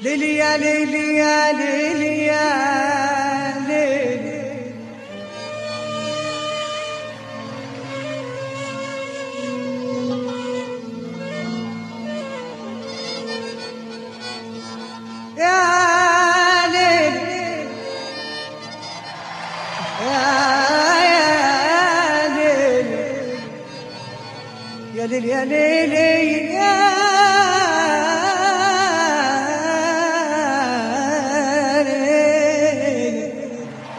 ليلي يا ليلي يا ليلي يا ليلي يا ليلي يا يا ليلي يا ليلي يا ليلي يا ليلي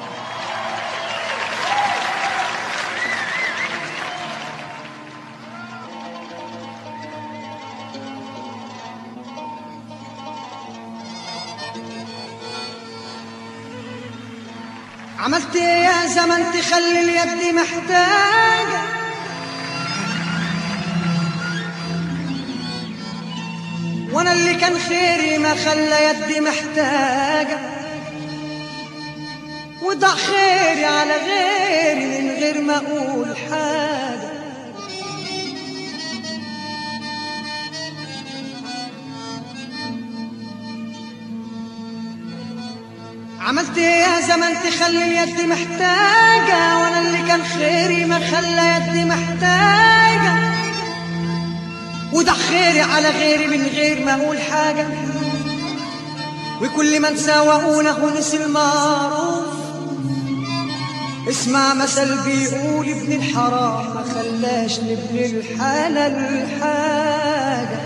عملت إيه يا زمن تخلي اليد محتاجة وانا اللي كان خيري ما خلى يدي محتاجة وضع خيري على غيري من غير ما اقول حاجة عملت ايه يا زمن تخلي اليد محتاجة وانا اللي كان خيري ما خلى يدي محتاجة وده خيري على غيري من غير ما اقول حاجة وكل من ساوونه ونسي المعروف اسمع مثل بيقول ابن الحرام ما خلاش لابن الحلال حاجة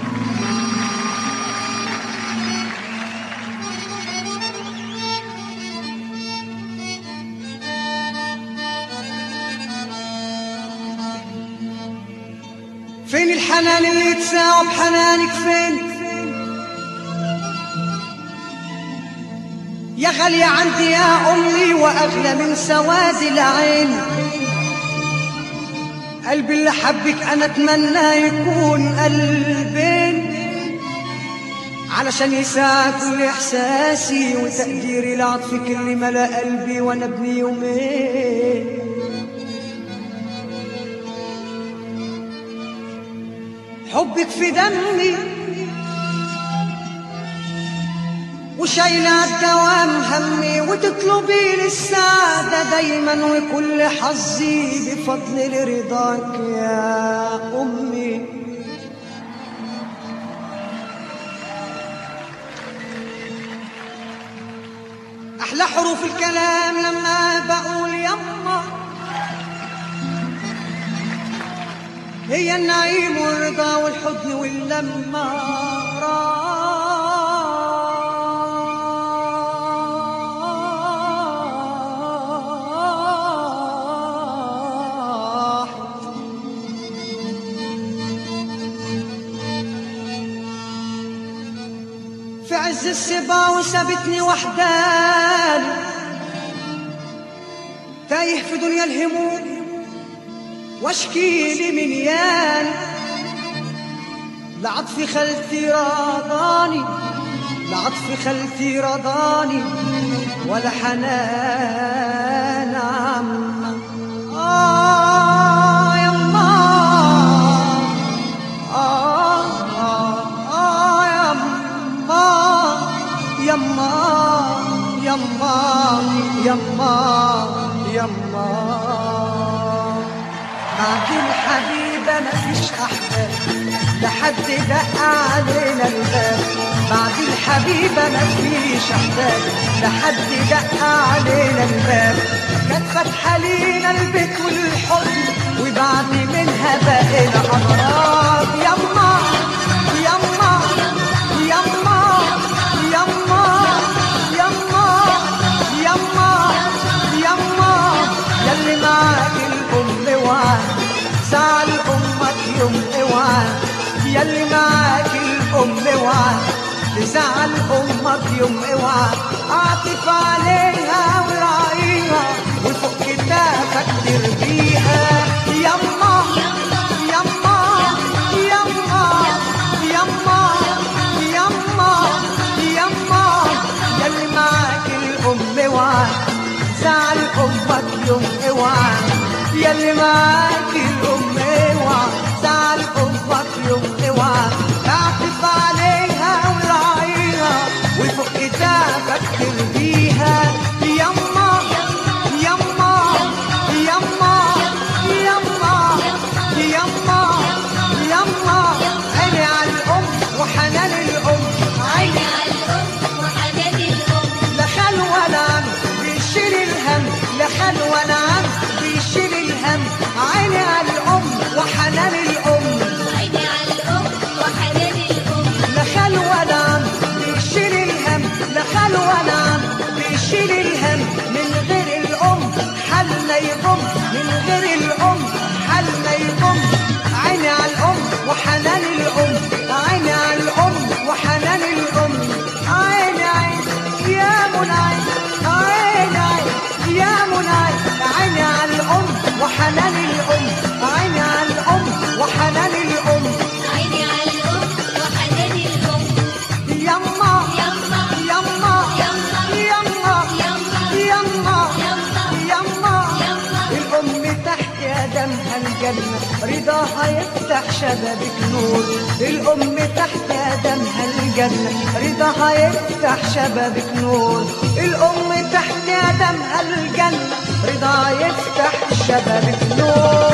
فين الحنان اللي يتساوى بحنانك فين يا غالية عندي يا أمي وأغلى من سواد العين قلبي اللي حبك أنا أتمنى يكون قلبين علشان يساعد كل إحساسي وتقديري لعطفك اللي ملا قلبي وأنا ابني يومين حبك في دمي وشايلة الدوام همي وتطلبي لي السعادة دايما وكل حظي بفضل رضاك يا أمي أحلى حروف الكلام لما بقول يما هي النعيم والرضا والحضن واللمة راح في عز السبا وسابتني وحداني تايه في دنيا الهموم واشكي لي من ياني لعطف خلتي رضاني لعطف خلتي رضاني ولا حنان عما آه يما آه آه آه يما يما يما يما يما بعد الحبيبة مفيش أحباب لحد دق علينا الباب بعد الحبيبة مفيش أحباب لحد دق علينا الباب كانت فاتحة لينا البيت والحضن وبعد منها بقينا أغراب يما يما يما يما يما يما يما يلي معاك الأم وعاك زعل أمك يوم اوعى يلي معاك الأم وعاك تزعل أمك يوم اوعى عاطف عليها وراعيها وفوق كتافك تربيها يما يما يما يما يما يما يلي معاك الأم وعاك زعل أمك يوم اوعى يلي معاك الأم اوعى زعل أمك يوم اوعى تعطف عليها وراعيها خلوة نعم بيشيل الهم عيني على الأم وحنان الأم عيني على الأم وحنان الأم لا خلوة نعم بيشيل الهم لا خلوة نعم بيشيل الهم من غير الأم حالنا يضم من غير الأم حالنا يضم عيني على الأم وحنان الأم عيني على الأم وحنان الأم عيني عين يا منعين عيني عين يا منعين عيني على الأم وحنان الأم عيني على الأم وحنان الأم عيني على الأم وحنان الأم يما يما يما يما يما يما يما يما يما يما الأم تحت قدمها الجنة رضاها يفتح شبابك نور الأم تحت قدمها الجنة رضاها يفتح شبابك نور الأم تحت قدمها الجنة رضاها يفتح شبابك نور